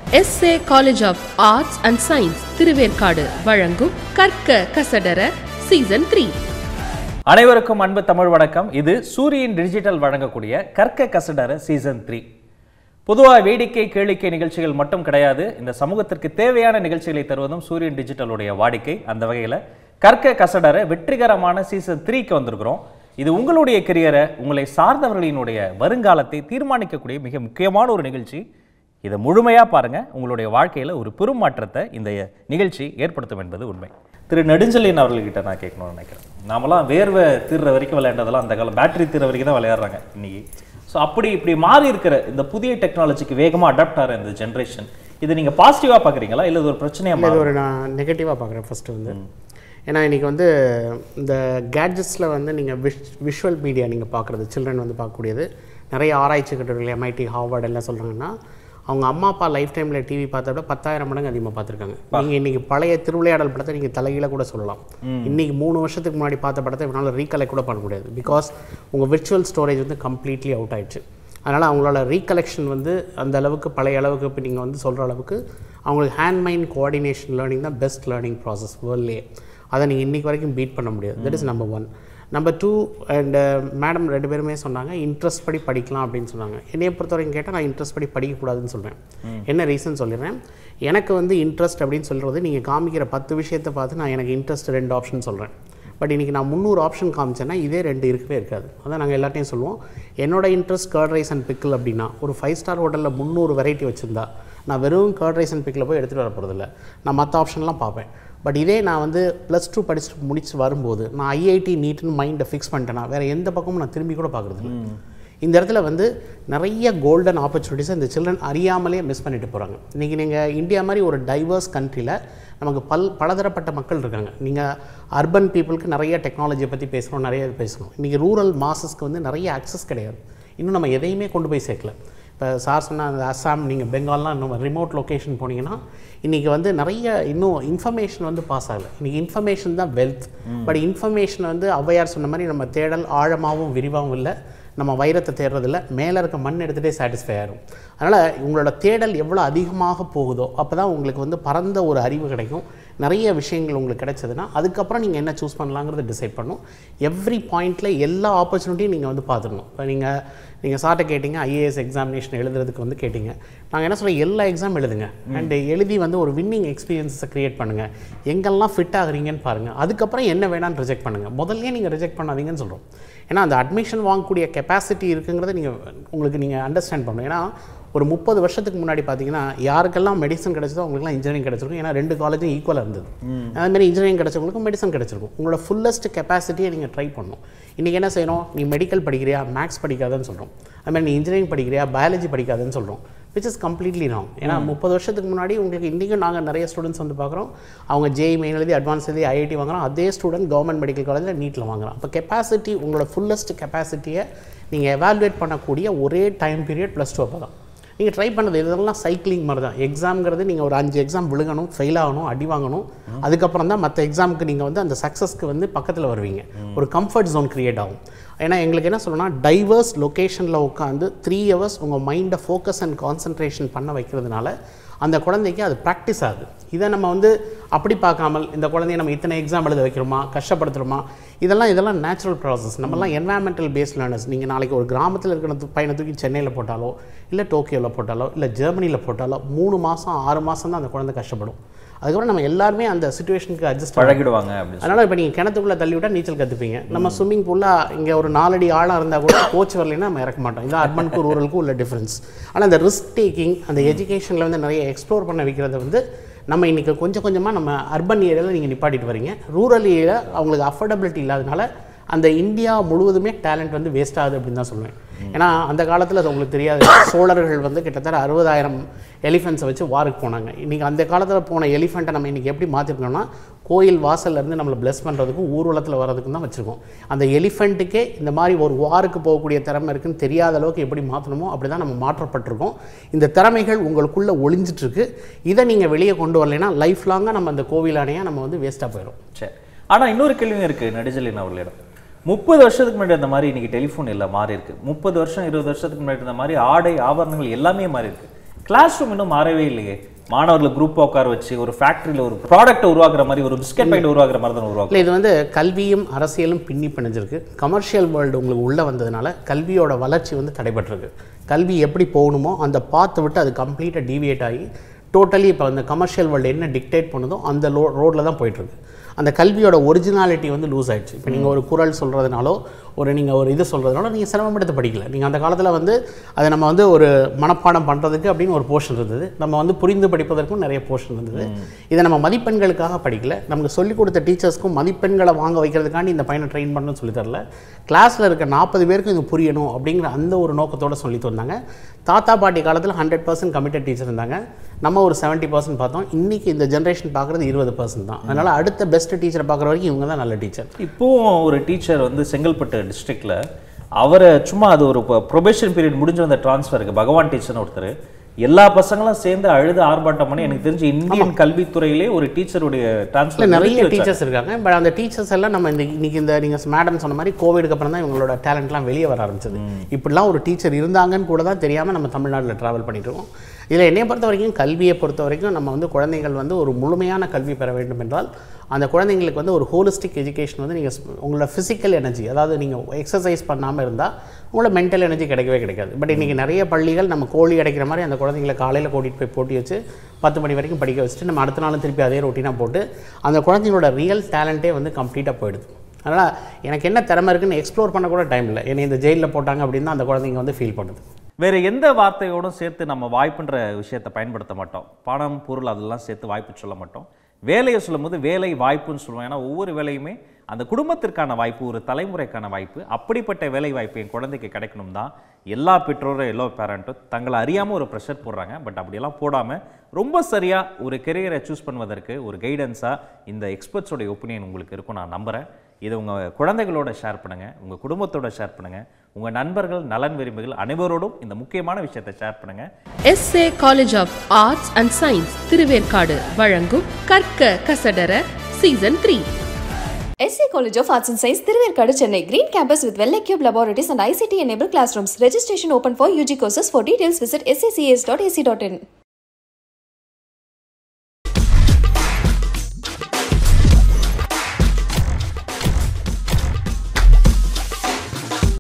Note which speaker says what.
Speaker 1: S A college of arts and science Thiruverkadu வழங்கும் கற்க கசடர சீசன் த்ரீ
Speaker 2: அனைவருக்கும் அன்பு தமிழ் வணக்கம் இது சூரியன் டிஜிட்டல் வழங்கக்கூடிய கற்க கசடர சீசன் த்ரீ பொதுவாக வேடிக்கை கேளிக்கை நிகழ்ச்சிகள் மட்டும் கிடையாது இந்த சமூகத்திற்கு தேவையான நிகழ்ச்சிகளை தருவதும் சூரியன் டிஜிட்டலுடைய வாடிக்கை அந்த வகையில் கற்க கசடர வெற்றிகரமான சீசன் த்ரீக்கு வந்திருக்கிறோம் இது உங்களுடைய கெரியரை உங்களை சார்ந்தவர்களினுடைய வருங்காலத்தை தீர்மானிக்கக்கூடிய மிக முக்கியமான ஒரு நிகழ்ச்சி இதை முழுமையாக பாருங்க உங்களுடைய வாழ்க்கையில் ஒரு பெரும் மாற்றத்தை இந்த நிகழ்ச்சி ஏற்படுத்தும் என்பது உண்மை திரு நெடுஞ்செழியன் அவர்கள்கிட்ட நான் கேட்கணும்னு நினைக்கிறேன் நாமெல்லாம் வேர்வை தீர்ற வரைக்கும் விளையாண்டதெல்லாம் அந்த காலம் பேட்டரி தீர்ற வரைக்கும் தான் விளையாடுறாங்க இன்னைக்கு ஸோ அப்படி இப்படி மாறி இருக்கிற இந்த புதிய டெக்னாலஜிக்கு வேகமாக அடாப்ட் ஆகிற இந்த ஜென்ரேஷன் இதை நீங்கள் பாசிட்டிவாக பார்க்குறீங்களா இல்லை இது ஒரு பிரச்சனையாக
Speaker 3: இல்லை, இது
Speaker 2: மாறும்
Speaker 3: ஒரு நான் நெகட்டிவாக பார்க்குறேன் ஃபஸ்ட்டு வந்து ஏன்னா இன்றைக்கி வந்து இந்த கேட்ஜெட்ஸில் வந்து நீங்கள் விஷ் விஷுவல் மீடியா நீங்கள் பார்க்குறது சில்ட்ரன் வந்து பார்க்கக்கூடியது நிறைய ஆராய்ச்சி கட்டுரைகள் எம்ஐடி ஹார்வர்ட் எல்லாம் சொல்கிறாங்கன்னா அவங்க அம்மா அப்பா லைஃப் டைமில் டிவி பார்த்த விட பத்தாயிரம் மடங்கு அதிகமாக பார்த்துருக்காங்க நீங்கள் இன்றைக்கி பழைய திருவிளையாடல் படத்தை நீங்கள் தலைகீழ கூட சொல்லலாம் இன்றைக்கி மூணு வருஷத்துக்கு முன்னாடி பார்த்த படத்தை இவனால் ரீகலெக்ட் கூட பண்ண முடியாது பிகாஸ் உங்கள் விர்ச்சுவல் ஸ்டோரேஜ் வந்து கம்ப்ளீட்லி அவுட் ஆயிடுச்சு அதனால் அவங்களோட ரீகலெக்ஷன் வந்து அந்த அளவுக்கு பழைய அளவுக்கு இப்போ நீங்கள் வந்து சொல்கிற அளவுக்கு அவங்களுக்கு ஹேண்ட் மைண்ட் கோஆர்டினேஷன் லேர்னிங் தான் பெஸ்ட் லேர்னிங் ப்ராசஸ் வேர்ல்ட்லேயே அதை நீங்கள் இன்றைக்கி வரைக்கும் பீட் பண்ண முடியாது that is number one number two and madam ரெண்டு பேருமே சொன்னாங்க இன்ட்ரெஸ்ட் படி படிக்கலாம் அப்படின்னு சொன்னாங்க என்னைய பொறுத்த வரைக்கும் கேட்டால் நான் இன்ட்ரெஸ்ட் படி படிக்கக்கூடாதுன்னு சொல்கிறேன் என்ன ரீசன் சொல்லிடுறேன் எனக்கு வந்து இன்ட்ரெஸ்ட் அப்படின்னு சொல்கிறது நீங்கள் காமிக்கிற பத்து விஷயத்தை பார்த்து நான் எனக்கு இன்ட்ரெஸ்ட் ரெண்டு ஆப்ஷன் சொல்கிறேன் பட் இன்றைக்கி நான் முந்நூறு ஆப்ஷன் காமிச்சேன்னா இதே ரெண்டு இருக்கவே இருக்காது அதான் நாங்கள் எல்லாத்தையும் சொல்லுவோம் என்னோட interest curd rice and pickle அப்படின்னா ஒரு ஃபைவ் ஸ்டார் ஹோட்டலில் முந்நூறு வெரைட்டி வச்சுருந்தா நான் வெறும் கர்ட் ரைஸ் அண்ட் பிக்கில் போய் எடுத்துகிட்டு வர போகிறதில்ல நான் மற்ற ஆப்ஷன்லாம் பார்ப்பேன் பட் இதே நான் வந்து ப்ளஸ் டூ படிச்சுட்டு முடிச்சு வரும்போது நான் ஐஐடி நீட்னு மைண்டை ஃபிக்ஸ் பண்ணிட்டேன்னா வேறு எந்த பக்கமும் நான் திரும்பி கூட பார்க்குறது இல்லை இந்த இடத்துல வந்து நிறைய கோல்டன் ஆப்பர்ச்சுனிட்டிஸை இந்த சில்ட்ரன் அறியாமலே மிஸ் பண்ணிட்டு போகிறாங்க இன்றைக்கி நீங்கள் இந்தியா மாதிரி ஒரு டைவர்ஸ் கண்ட்ரியில் நமக்கு பல் பலதரப்பட்ட மக்கள் இருக்காங்க நீங்கள் அர்பன் பீப்புளுக்கு நிறைய டெக்னாலஜியை பற்றி பேசுகிறோம் நிறைய இது பேசுகிறோம் இன்றைக்கி ரூரல் மாசஸ்க்கு வந்து நிறைய அக்சஸ் கிடையாது இன்னும் நம்ம எதையுமே கொண்டு போய் சேர்க்கல இப்போ சார் சொன்ன அந்த அஸ்ஸாம் நீங்கள் பெங்கால்லாம் இன்னும் ரிமோட் லொக்கேஷன் போனீங்கன்னா இன்றைக்கி வந்து நிறைய இன்னும் இன்ஃபர்மேஷன் வந்து பாஸ் ஆகலை இன்றைக்கி இன்ஃபர்மேஷன் தான் வெல்த் பட் இன்ஃபர்மேஷன் வந்து ஔவையார் சொன்ன மாதிரி நம்ம தேடல் ஆழமாகவும் விரிவாகவும் இல்லை நம்ம வைரத்தை தேடுறதில்ல மேலே இருக்க மண் எடுத்துகிட்டே சாட்டிஸ்ஃபை ஆயிரும் அதனால் உங்களோட தேடல் எவ்வளோ அதிகமாக போகுதோ அப்போ தான் உங்களுக்கு வந்து பரந்த ஒரு அறிவு கிடைக்கும் நிறைய விஷயங்கள் உங்களுக்கு கிடைச்சதுன்னா அதுக்கப்புறம் நீங்கள் என்ன சூஸ் பண்ணலாங்கிறத டிசைட் பண்ணும் எவ்ரி பாயிண்டில் எல்லா ஆப்பர்ச்சுனிட்டியும் நீங்கள் வந்து பார்த்துக்கணும் இப்போ நீங்கள் நீங்கள் சார்ட்ட கேட்டிங்க ஐஏஎஸ் எக்ஸாமினேஷன் எழுதுறதுக்கு வந்து கேட்டிங்க நாங்கள் என்ன சொல்கிறோம் எல்லா எக்ஸாம் எழுதுங்க அண்ட் எழுதி வந்து ஒரு வின்னிங் எக்ஸ்பீரியன்ஸை க்ரியேட் பண்ணுங்கள் எங்கெல்லாம் ஃபிட் ஆகுறீங்கன்னு பாருங்கள் அதுக்கப்புறம் என்ன வேணான்னு ரிஜெக்ட் பண்ணுங்கள் முதல்ல நீங்கள் ரிஜெக்ட் பண்ணாதீங்கன்னு சொல்கிறோம் ஏன்னா அந்த அட்மிஷன் வாங்கக்கூடிய கெப்பாசிட்டி இருக்குங்கிறத நீங்கள் உங்களுக்கு நீங்கள் அண்டர்ஸ்டாண்ட் பண்ணணும் ஏன்னா ஒரு முப்பது வருஷத்துக்கு முன்னாடி பார்த்தீங்கன்னா யாருக்கெல்லாம் மெடிசன் கிடைச்சதோ அவங்களுக்குலாம் இன்ஜினியரிங் கிடைச்சிருக்கும் ஏன்னா ரெண்டு காலேஜும் ஈக்குவலாக இருந்தது அதே மாதிரி இன்ஜினியரிங் கிடைச்சவங்களுக்கும் மெடிசன் கிடைச்சிருக்கும் உங்களோட ஃபுல்லஸ்ட் கெப்பாசிட்டியை நீங்கள் ட்ரை பண்ணணும் இன்றைக்கி என்ன செய்யணும் நீ மெடிக்கல் படிக்கிறியா மேக்ஸ் படிக்காதன்னு சொல்கிறோம் அது மாதிரி நீ இன்ஜினியரிங் படிக்கிறியா பயாலஜி படிக்காதுன்னு சொல்கிறோம் விச் இஸ் கம்ப்ளீட்லி ராங் ஏன்னா முப்பது வருஷத்துக்கு முன்னாடி உங்களுக்கு இன்றைக்கும் நாங்கள் நிறைய ஸ்டூடெண்ட்ஸ் வந்து பார்க்குறோம் அவங்க ஜேஇ மெயின் எழுதி அட்வான்ஸ் எழுதி ஐஐடி வாங்குறோம் அதே ஸ்டூடெண்ட் கவர்மெண்ட் மெடிக்கல் காலேஜில் நீட்டில் வாங்குறோம் அப்போ கெப்பாசிட்டி உங்களோட ஃபுல்லஸ்ட் கெப்பாசிட்டியை நீங்கள் எவாலுவேட் பண்ணக்கூடிய ஒரே டைம் பீரியட் ப்ளஸ் டூ அப்போ தான் நீங்கள் ட்ரை பண்ணது இதெல்லாம் சைக்கிளிங் மாதிரி தான் எக்ஸாம்ங்கிறது நீங்கள் ஒரு அஞ்சு எக்ஸாம் விழுகணும் ஃபெயில் ஆகணும் அடி வாங்கணும் அதுக்கப்புறம் தான் மற்ற எக்ஸாமுக்கு நீங்கள் வந்து அந்த சக்ஸஸ்க்கு வந்து பக்கத்தில் வருவீங்க ஒரு கம்ஃபர்ட் ஜோன் கிரியேட் ஆகும் ஏன்னா எங்களுக்கு என்ன சொல்லணும்னா டைவர்ஸ் லொக்கேஷனில் உட்காந்து த்ரீ ஹவர்ஸ் உங்கள் மைண்டை ஃபோக்கஸ் அண்ட் கான்சன்ட்ரேஷன் பண்ண வைக்கிறதுனால அந்த குழந்தைக்கு அது ப்ராக்டிஸ் ஆகுது இதை நம்ம வந்து அப்படி பார்க்காமல் இந்த குழந்தைய நம்ம இத்தனை எக்ஸாம் எழுத வைக்கிறோமா கஷ்டப்படுத்துகிறோமா இதெல்லாம் இதெல்லாம் நேச்சுரல் ப்ராசஸ் நம்மலாம் என்வாயன்மெண்டல் பேஸ்ட் லேர்னர்ஸ் நீங்கள் நாளைக்கு ஒரு கிராமத்தில் இருக்கிற து- பையனை தூக்கி சென்னையில் போட்டாலோ இல்லை டோக்கியோவில் போட்டாலோ இல்லை ஜெர்மனியில் போட்டாலோ மூணு மாதம் ஆறு மாதம் தான் அந்த குழந்தை கஷ்டப்படும் அதுக்கப்புறம் நம்ம எல்லாருமே அந்த சுச்சுவேஷனுக்கு அட்ஜஸ்ட்
Speaker 2: பழகிடுவாங்க அப்படின்னு
Speaker 3: அதனால் இப்போ நீங்கள் கிணத்துக்குள்ளே தள்ளி விட்டால் நீச்சல் கற்றுப்பீங்க நம்ம ஸ்விம்மிங் பூலில் இங்கே ஒரு நாலடி ஆழம் இருந்தால் கூட கோச் வரலைன்னா நம்ம இறக்க மாட்டோம் இது அர்பனுக்கும் ரூரலுக்கும் உள்ள டிஃப்ரென்ஸ் ஆனால் அந்த ரிஸ்க் டேக்கிங் அந்த எஜுகேஷனில் வந்து நிறைய எக்ஸ்ப்ளோர் பண்ண வைக்கிறத வந்து நம்ம இன்றைக்கி கொஞ்சம் கொஞ்சமாக நம்ம அர்பன் ஏரியாவில் நீங்கள் நிப்பாட்டிட்டு வரீங்க ரூரல் ஏரியாவில் அவங்களுக்கு அஃபோர்டபிலிட்டி இல்லாதனால அந்த இந்தியா முழுவதுமே டேலண்ட் வந்து வேஸ்ட் ஆகுது அப்படின்னு தான் சொல்லுவேன் ஏன்னா அந்த காலத்தில் அது உங்களுக்கு தெரியாது சோழர்கள் வந்து கிட்டத்தட்ட அறுபதாயிரம் எலிஃபென்ட்ஸை வச்சு வாருக்கு போனாங்க இன்றைக்கி அந்த காலத்தில் போன எலிஃபெண்ட்டை நம்ம இன்றைக்கி எப்படி மாற்றிருக்கோம்னா கோயில் வாசல்ல இருந்து நம்மளை ப்ளஸ் பண்ணுறதுக்கும் ஊர்வலத்தில் வர்றதுக்கும் தான் வச்சுருக்கோம் அந்த எலிஃபெண்ட்டுக்கே இந்த மாதிரி ஒரு வாருக்கு போகக்கூடிய திறமை இருக்குன்னு தெரியாத அளவுக்கு எப்படி மாற்றணுமோ அப்படி தான் நம்ம மாற்றப்பட்டிருக்கோம் இந்த திறமைகள் உங்களுக்குள்ளே ஒளிஞ்சிட்ருக்கு இதை நீங்கள் வெளியே கொண்டு வரலைன்னா லைஃப் லாங்காக நம்ம அந்த கோவில் அணையாக நம்ம வந்து வேஸ்ட்டாக போயிடும்
Speaker 2: சரி ஆனா இன்னொரு கேள்வியும் இருக்கு நெடுஞ்செழியன் அவர்களிடம் முப்பது வருஷத்துக்கு முன்னாடி அந்த மாதிரி இன்னைக்கு டெலிஃபோன் இல்லை மாறி இருக்கு முப்பது வருஷம் இருபது வருஷத்துக்கு முன்னாடி இருந்த மாதிரி ஆடை ஆபரணங்கள் எல்லாமே மாறி இருக்கு கிளாஸ் ரூம் இன்னும் மாறவே இல்லையே மாணவர்களை குரூப் உட்கார வச்சு ஒரு ஃபேக்டரியில் ஒரு ப்ராடக்ட்டை உருவாக்குற மாதிரி ஒரு பிஸ்கட் பாக்கெட் உருவாக்குற மாதிரி தான் உருவாக்கும்
Speaker 3: இல்லை இது வந்து கல்வியும் அரசியலும் பின்னி பிணைஞ்சிருக்கு கமர்ஷியல் வேர்ல்டு உங்களுக்கு உள்ளே வந்ததுனால கல்வியோட வளர்ச்சி வந்து தடைபட்டிருக்கு கல்வி எப்படி போகணுமோ அந்த பாத்தை விட்டு அது கம்ப்ளீட்டாக டீவியேட் ஆகி டோட்டலி இப்போ அந்த கமர்ஷியல் வேர்ல்டு என்ன டிக்டேட் பண்ணுதோ அந்த லோ ரோட்டில் தான் போயிட்டுருக்கு அந்த கல்வியோட ஒரிஜினாலிட்டி வந்து லூஸ் ஆயிடுச்சு இப்போ நீங்கள் ஒரு குரல் சொல்கிறதுனாலோ ஒரு நீங்கள் ஒரு இது சொல்கிறதுனால நீங்கள் சிரமப்படுத்த படிக்கல நீங்கள் அந்த காலத்தில் வந்து அதை நம்ம வந்து ஒரு மனப்பாடம் பண்ணுறதுக்கு அப்படின்னு ஒரு போர்ஷன் இருந்தது நம்ம வந்து புரிந்து படிப்பதற்கும் நிறைய போர்ஷன் இருந்தது இதை நம்ம மதிப்பெண்களுக்காக படிக்கல நமக்கு சொல்லிக் கொடுத்த டீச்சர்ஸ்க்கும் மதிப்பெண்களை வாங்க வைக்கிறதுக்காண்டி இந்த பையனை ட்ரெயின் பண்ணணும்னு சொல்லி தரல கிளாஸில் இருக்க நாற்பது பேருக்கும் இது புரியணும் அப்படிங்கிற அந்த ஒரு நோக்கத்தோடு சொல்லி தந்தாங்க தாத்தா பாட்டி காலத்தில் ஹண்ட்ரட் பர்சன்ட் கமிட்டட் டீச்சர் இருந்தாங்க நம்ம ஒரு செவன்ட்டி பர்சன்ட் பார்த்தோம் இன்றைக்கி இந்த ஜென்ரேஷன் பார்க்குறது இருபது பர்சன்ட் தான் அதனால் அடுத்த பெஸ்ட் டீச்சரை பார்க்குற வரைக்கும் இவங்க தான் நல்ல டீச்சர்
Speaker 2: இப்போவும் ஒரு டீச்சர் வந்து செங்கல்பட்டு டிஸ்ட்ரிக்ட்ல அவரை சும்மா அது ஒரு ப்ரொபேஷன் பீரியட் முடிஞ்ச வந்த ட்ரான்ஸ்ஃபருக்கு பகவான் டீச்சர்னு ஒருத்தர் எல்லா பசங்களும் சேர்ந்து அழுது ஆர்ப்பாட்டம் பண்ணி எனக்கு தெரிஞ்சு இந்தியன் கல்வித்துறையிலே ஒரு டீச்சருடைய
Speaker 3: இல்லை
Speaker 2: டிரான்ஸ்ஃபர்
Speaker 3: நிறைய டீச்சர்ஸ் இருக்காங்க பட் அந்த டீச்சர்ஸ் எல்லாம் நம்ம இந்த இன்னைக்கு இந்த நீங்கள் மேடம் சொன்ன மாதிரி கோவிடுக்கு அப்புறம் தான் இவங்களோட டேலண்ட்லாம் வெளியே வர ஆரம்பிச்சது இப்படிலாம் ஒரு டீச்சர் இருந்தாங்கன்னு கூட தான் தெரியாமல் நம்ம தமிழ்நாட்டில் ட்ராவல் பண்ணிட்டு இருக்கோம் இதில் என்னைய பொறுத்த வரைக்கும் கல்வியை பொறுத்த வரைக்கும் நம்ம வந்து குழந்தைகள் வந்து ஒரு முழுமையான கல்வி பெற வேண்டும் என்றால் அந்த குழந்தைங்களுக்கு வந்து ஒரு ஹோலிஸ்டிக் எஜுகேஷன் வந்து நீங்கள் உங்களோட ஃபிசிக்கல் எனர்ஜி அதாவது நீங்கள் எக்ஸசைஸ் பண்ணாமல் இருந்தால் உங்களோட மென்டல் எனர்ஜி கிடைக்கவே கிடைக்காது பட் இன்றைக்கி நிறைய பள்ளிகள் நம்ம கோழி அடைக்கிற மாதிரி அந்த குழந்தைங்களை காலையில் கூட்டிகிட்டு போய் போட்டி வச்சு பத்து மணி வரைக்கும் படிக்க வச்சுட்டு நம்ம அடுத்த நாளும் திருப்பி அதே ரொட்டீனாக போட்டு அந்த குழந்தைங்களோட ரியல் டேலண்ட்டே வந்து கம்ப்ளீட்டாக போயிடுது அதனால் எனக்கு என்ன திறமை இருக்குன்னு எக்ஸ்ப்ளோர் பண்ண கூட டைம் இல்லை என்னை இந்த ஜெயிலில் போட்டாங்க அப்படின்னு தான் அந்த குழந்தைங்க வந்து ஃபீல் பண்ணுது
Speaker 2: வேற எந்த வார்த்தையோடும் சேர்த்து நம்ம வாய்ப்புன்ற விஷயத்தை பயன்படுத்த மாட்டோம் பணம் பொருள் அதெல்லாம் சேர்த்து வாய்ப்பு சொல்ல மாட்டோம் வேலையை சொல்லும்போது வேலை வாய்ப்புன்னு சொல்லுவோம் ஏன்னா ஒவ்வொரு வேலையுமே அந்த குடும்பத்திற்கான வாய்ப்பு ஒரு தலைமுறைக்கான வாய்ப்பு அப்படிப்பட்ட வேலை வாய்ப்பு என் குழந்தைக்கு கிடைக்கணும் தான் எல்லா பெற்றோரும் எல்லா பேரண்ட்டும் தங்களை அறியாமல் ஒரு ப்ரெஷர் போடுறாங்க பட் அப்படியெல்லாம் போடாமல் ரொம்ப சரியாக ஒரு கெரியரை சூஸ் பண்ணுவதற்கு ஒரு கைடன்ஸாக இந்த எக்ஸ்பர்ட்ஸோடைய ஒப்பீனியன் உங்களுக்கு இருக்கும் நான் நம்புகிறேன் இதை உங்கள் குழந்தைகளோட ஷேர் பண்ணுங்கள் உங்கள் குடும்பத்தோட ஷேர் பண்ணுங்கள் உங்கள் நண்பர்கள் நலன் விரும்பிகள் அனைவரோடும் இந்த முக்கியமான விஷயத்தை ஷேர் பண்ணுங்கள்
Speaker 1: SA college of arts and science Thiruverkadu வழங்கும் கற்க கசடர season three
Speaker 4: SC College of Arts and Science, Thiruvarkadu, Chennai. Green campus with well-equipped laboratories and ICT-enabled classrooms. Registration open for UG courses. For details, visit sccs.ac.in.